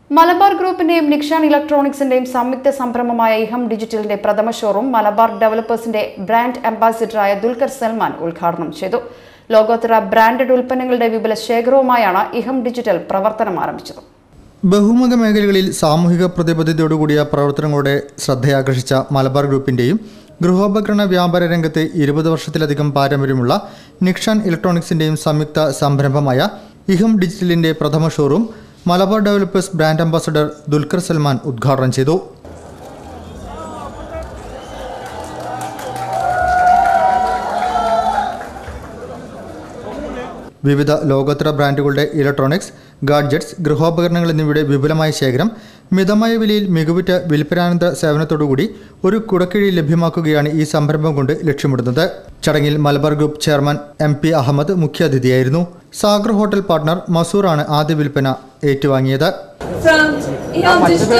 മലബാർ ഗ്രൂപ്പിന്റെയും നിക്ഷാൻ ഇലക്ട്രോണിക്സിന്റെയും സംയുക്ത സംരംഭമായ ഇഹം ഡിജിറ്റലിന്റെ പ്രഥമ ഷോറൂം മലബാർ ഡെവലപ്പേഴ്സിന്റെ ബ്രാൻഡ് അംബാസിഡറായ ദുൽഖർ സൽമാൻ ഉദ്ഘാടനം ചെയ്തു ലോകോത്തര ബ്രാൻഡഡ് ഉൽപ്പന്നങ്ങളുടെ വിപുല ശേഖരവുമായാണ് ഇഹം ഡിജിറ്റൽ പ്രവർത്തനം ആരംഭിച്ചത് ബഹുമുഖ മേഖലകളിൽ സാമൂഹിക പ്രതിബദ്ധതയോടുകൂടിയ പ്രവർത്തനങ്ങളുടെ ശ്രദ്ധയാകർഷിച്ച മലബാർ ഗ്രൂപ്പിന്റെയും ഗൃഹോപകരണ വ്യാപാര രംഗത്ത് ഇരുപത് വർഷത്തിലധികം പാരമ്പര്യമുള്ള നിക്ഷാൻ ഇലക്ട്രോണിക്സിന്റെയും സംയുക്ത സംരംഭമായ ഇഹം ഡിജിറ്റലിന്റെ പ്രഥമ showroom Malabar developers brand ambassador Dulquer Salmaan ഉദ്ഘാടനം ചെയ്തു വിവിധ ലോകോത്തര ബ്രാൻഡുകളുടെ ഇലക്ട്രോണിക്സ് ഗാഡ്ജറ്റ്സ് ഗൃഹോപകരണങ്ങൾ എന്നിവയുടെ വിപുലമായ ശേഖരം മിതമായ വിലയിൽ മികവുറ്റ വിൽപ്പനാനന്ദ സേവനത്തോടുകൂടി ഒരു കുടക്കീഴിൽ ലഭ്യമാക്കുകയാണ് ഈ സംരംഭം കൊണ്ട് ലക്ഷ്യമിടുന്നത് ചടങ്ങിൽ Malabar group chairman M P Ahammed മുഖ്യാതിഥിയായിരുന്നു സാഗർ ഹോട്ടൽ പാർട്ണർ മസൂറാണ് ആദ്യ വിൽപ്പന ഏറ്റുവാങ്ങിയത് from Iham Digital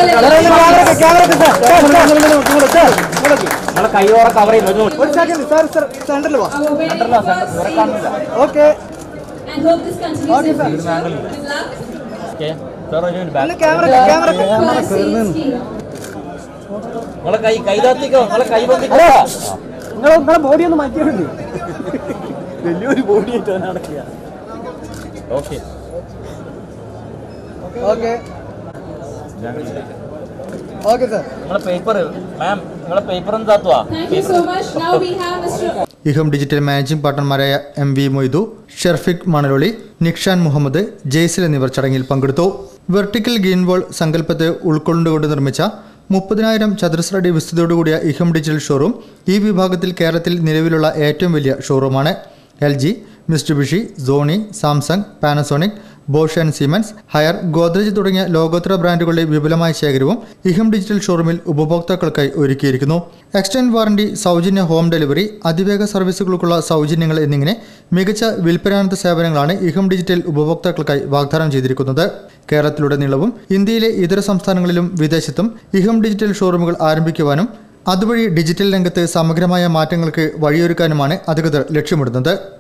നമ്മളെ കൈയോടെ കവർ ചെയ്യുന്നു ഒരു സെക്കൻഡ് സാർ സാർ സെന്ററിൽ വാ Our wedding anniversary okay and hope this continues in future. Good luck. Camera camera Classy scheme. നമ്മളെ കൈ കൈതാത്തിക്കോ നമ്മളെ കൈ പൊന്തിക്കോ നിങ്ങൾ നിങ്ങളെ ബോഡി ഒന്ന് മാറ്റിയുണ്ട് വലിയൊരു ബോഡി ആയിട്ട് നടക്കുക ഓക്കെ ഓക്കെ ഓക്കെ സാർ നമ്മളെ പേപ്പർ മാം നമ്മളെ പേപ്പർ ഒന്ന് താത്തുവാ Thank you so much. Now we have Mr. Eham digital managing പാർട്ണർമാരായ എം വി മൊയ്തു ഷെർഫിക് മണലൊളി നിക്ഷാൻ മുഹമ്മദ് ജെയ്സിൽ എന്നിവർ ചടങ്ങിൽ പങ്കെടുത്തു വെർട്ടിക്കൽ ഗ്രീൻ വോൾ സങ്കല്പത്തെ ഉൾക്കൊണ്ടുകൊണ്ട് നിർമ്മിച്ച മുപ്പതിനായിരം ചതുരശ്രടി വിസ്തൃതിയോടുകൂടിയ ഇഹം ഡിജിറ്റൽ ഷോറൂം ഈ വിഭാഗത്തിൽ കേരളത്തിൽ നിലവിലുള്ള ഏറ്റവും വലിയ ഷോറൂമാണ് L G Mitsubishi Sony Samsung Panasonic Bosch and Siemens Haier Godrej തുടങ്ങിയ ലോകോത്തര ബ്രാൻഡുകളുടെ വിപുലമായ ശേഖരവും ഇഹം ഡിജിറ്റൽ ഷോറൂമിൽ ഉപഭോക്താക്കൾക്കായി ഒരുക്കിയിരിക്കുന്നു എക്സ്റ്റൻഡ് വാറണ്ടി സൗജന്യ ഹോം ഡെലിവറി അതിവേഗ സർവീസുകൾക്കുള്ള സൗജന്യങ്ങൾ എന്നിങ്ങനെ മികച്ച വിൽപ്പനാനന്ദ സേവനങ്ങളാണ് ഇഹം ഡിജിറ്റൽ ഉപഭോക്താക്കൾക്കായി വാഗ്ദാനം ചെയ്തിരിക്കുന്നത് കേരളത്തിലുടനീളവും ഇന്ത്യയിലെ ഇതര സംസ്ഥാനങ്ങളിലും വിദേശത്തും ഇഹം ഡിജിറ്റൽ ഷോറൂമുകൾ ആരംഭിക്കുവാനും അതുവഴി ഡിജിറ്റൽ രംഗത്ത് സമഗ്രമായ മാറ്റങ്ങൾക്ക് വഴിയൊരുക്കാനുമാണ് അധികൃതർ ലക്ഷ്യമിടുന്നത്